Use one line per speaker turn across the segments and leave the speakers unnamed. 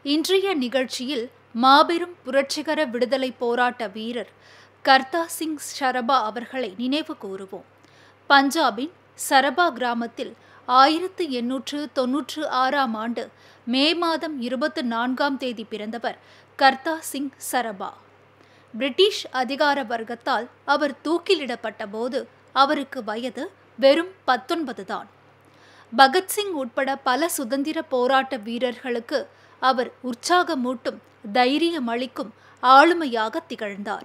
இன்றைய நிகழ்ச்சியில் மாபெரும் புரட்சிகர விடுதலை போராட்ட வீரர் கர்த்தா சிங் சரபா அவர்களை நினைவு கூறுவோம் பஞ்சாபின் சரபா கிராமத்தில் ஆயிரத்து எண்ணூற்று தொன்னூற்று ஆறாம் ஆண்டு மே மாதம் இருபத்து நான்காம் தேதி பிறந்தவர் கர்த்தா சிங் சரபா பிரிட்டிஷ் அதிகார வர்க்கத்தால் அவர் தூக்கிலிடப்பட்ட போது அவருக்கு வயது வெறும் பத்தொன்பது தான் பகத்சிங் உட்பட பல சுதந்திர போராட்ட வீரர்களுக்கு அவர் உற்சாகமூட்டும் தைரியமளிக்கும் ஆளுமையாக திகழ்ந்தார்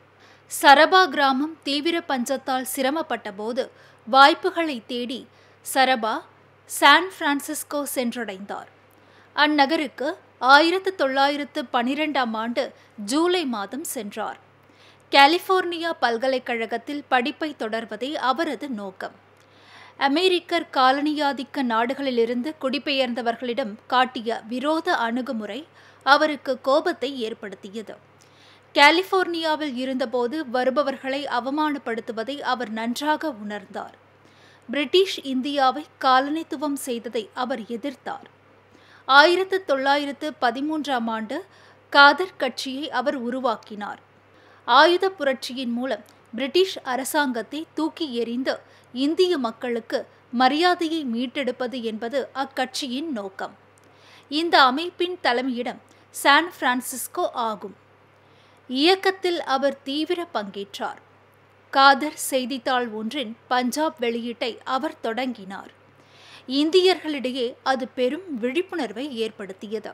சரபா கிராமம் தீவிர பஞ்சத்தால் சிரமப்பட்ட போது வாய்ப்புகளை தேடி சரபா சான் பிரான்சிஸ்கோ சென்றடைந்தார் அந்நகருக்கு ஆயிரத்து தொள்ளாயிரத்து பனிரெண்டாம் ஆண்டு ஜூலை மாதம் சென்றார் கலிபோர்னியா பல்கலைக்கழகத்தில் படிப்பை தொடர்வதே அவரது நோக்கம் அமெரிக்கர் காலனியாதிக்க நாடுகளிலிருந்து குடிபெயர்ந்தவர்களிடம் காட்டிய விரோத அணுகுமுறை அவருக்கு கோபத்தை ஏற்படுத்தியது கலிபோர்னியாவில் இருந்தபோது வருபவர்களை அவமானப்படுத்துவதை அவர் நன்றாக உணர்ந்தார் பிரிட்டிஷ் இந்தியாவை காலனித்துவம் செய்ததை அவர் எதிர்த்தார் ஆயிரத்து தொள்ளாயிரத்து பதிமூன்றாம் ஆண்டு காதர் கட்சியை அவர் உருவாக்கினார் ஆயுத புரட்சியின் மூலம் பிரிட்டிஷ் அரசாங்கத்தை தூக்கி எறிந்து இந்திய மக்களுக்கு மரியாதையை மீட்டெடுப்பது என்பது அக்கட்சியின் நோக்கம் இந்த அமைப்பின் தலைமையிடம் சான் பிரான்சிஸ்கோ ஆகும் இயக்கத்தில் அவர் தீவிர பங்கேற்றார் காதர் செய்தித்தாள் ஒன்றின் பஞ்சாப் வெளியீட்டை அவர் தொடங்கினார் இந்தியர்களிடையே அது பெரும் விழிப்புணர்வை ஏற்படுத்தியது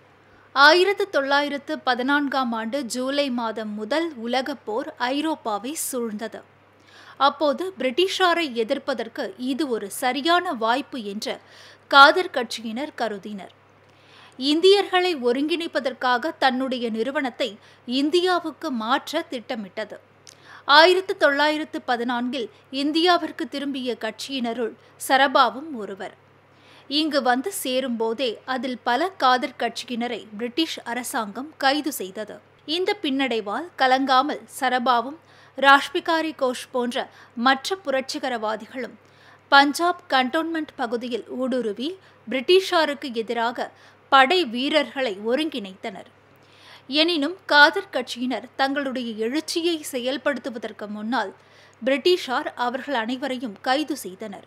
ஆயிரத்து தொள்ளாயிரத்து பதினான்காம் ஆண்டு ஜூலை மாதம் முதல் உலகப் போர் ஐரோப்பாவை சூழ்ந்தது அப்போது பிரிட்டிஷாரை எதிர்ப்பதற்கு இது ஒரு சரியான வாய்ப்பு என்று காதர் கட்சியினர் கருதினர் இந்தியர்களை ஒருங்கிணைப்பதற்காக தன்னுடைய நிறுவனத்தை இந்தியாவுக்கு மாற்ற திட்டமிட்டது ஆயிரத்து தொள்ளாயிரத்து பதினான்கில் இந்தியாவிற்கு திரும்பிய கட்சியினருள் சரபாவும் ஒருவர் இங்கு வந்து சேரும்போதே அதில் பல காதர் கட்சியினரை பிரிட்டிஷ் அரசாங்கம் கைது செய்தது இந்த பின்னடைவால் கலங்காமல் சரபாவும் ராஷ்பிகாரி கோஷ் போன்ற மற்ற புரட்சிகரவாதிகளும் பஞ்சாப் கண்டோன்மெண்ட் பகுதியில் ஊடுருவி பிரிட்டிஷாருக்கு எதிராக படை வீரர்களை ஒருங்கிணைத்தனர் எனினும் காதர் கட்சியினர் தங்களுடைய எழுச்சியை செயல்படுத்துவதற்கு முன்னால் பிரிட்டிஷார் அவர்கள் அனைவரையும் கைது செய்தனர்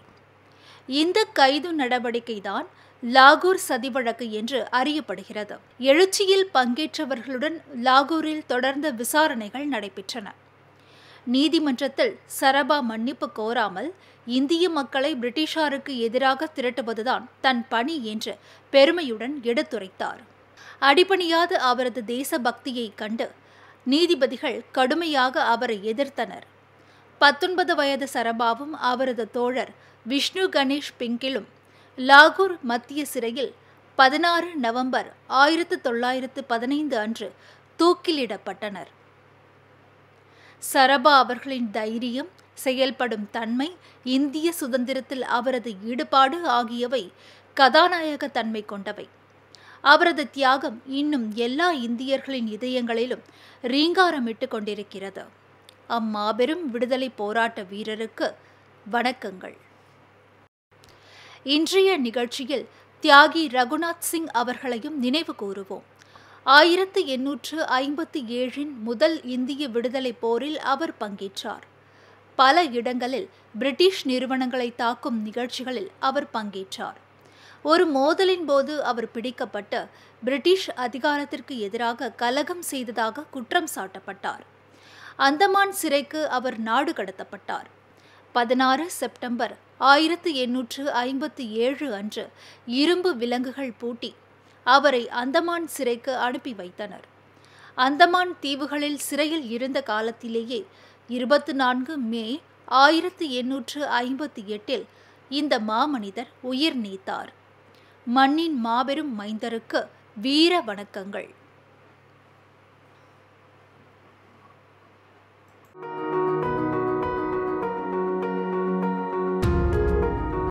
இந்த கைது நடவடிக்கைதான் லாகூர் சதி வழக்கு என்று அறியப்படுகிறது எழுச்சியில் பங்கேற்றவர்களுடன் லாகூரில் தொடர்ந்த விசாரணைகள் நடைபெற்றன நீதிமன்றத்தில் சரபா மன்னிப்பு கோராமல் இந்திய மக்களை பிரிட்டிஷாருக்கு எதிராக திரட்டுவதுதான் தன் பணி என்று பெருமையுடன் எடுத்துரைத்தார் அடிபணியாத அவரது தேசபக்தியை கண்டு நீதிபதிகள் கடுமையாக அவரை எதிர்த்தனர் பத்தொன்பது வயது சரபாவும் அவரது தோழர் விஷ்ணு கணேஷ் பிங்கிலும் லாகூர் மத்திய சிறையில் பதினாறு நவம்பர் ஆயிரத்து தொள்ளாயிரத்து பதினைந்து அன்று தூக்கிலிடப்பட்டனர் சரபா அவர்களின் தைரியம் செயல்படும் தன்மை இந்திய சுதந்திரத்தில் அவரது ஈடுபாடு ஆகியவை கதாநாயக தன்மை கொண்டவை அவரது தியாகம் இன்னும் எல்லா இந்தியர்களின் இதயங்களிலும் ரீங்காரமிட்டு கொண்டிருக்கிறது அம்மாபெரும் விடுதலை போராட்ட வீரருக்கு வணக்கங்கள் இன்றைய நிகழ்ச்சியில் தியாகி ரகுநாத் சிங் அவர்களையும் நினைவு கூறுவோம் ஆயிரத்து எண்ணூற்று ஐம்பத்தி ஏழின் முதல் இந்திய விடுதலை போரில் அவர் பங்கேற்றார் பல இடங்களில் பிரிட்டிஷ் நிறுவனங்களை தாக்கும் நிகழ்ச்சிகளில் அவர் பங்கேற்றார் ஒரு மோதலின் போது அவர் பிடிக்கப்பட்டு பிரிட்டிஷ் அதிகாரத்திற்கு எதிராக கலகம் செய்ததாக குற்றம் சாட்டப்பட்டார் அந்தமான் சிறைக்கு அவர் நாடு கடத்தப்பட்டார் பதினாறு செப்டம்பர் ஆயிரத்து எண்ணூற்று ஐம்பத்தி ஏழு அன்று இரும்பு விலங்குகள் பூட்டி அவரை அந்தமான் சிறைக்கு அனுப்பி வைத்தனர் அந்தமான் தீவுகளில் சிறையில் இருந்த காலத்திலேயே இருபத்தி நான்கு மே ஆயிரத்து எண்ணூற்று ஐம்பத்தி எட்டில் இந்த மாமனிதர் உயிர் நீத்தார் மண்ணின் மாபெரும் மைந்தருக்கு வீர வணக்கங்கள்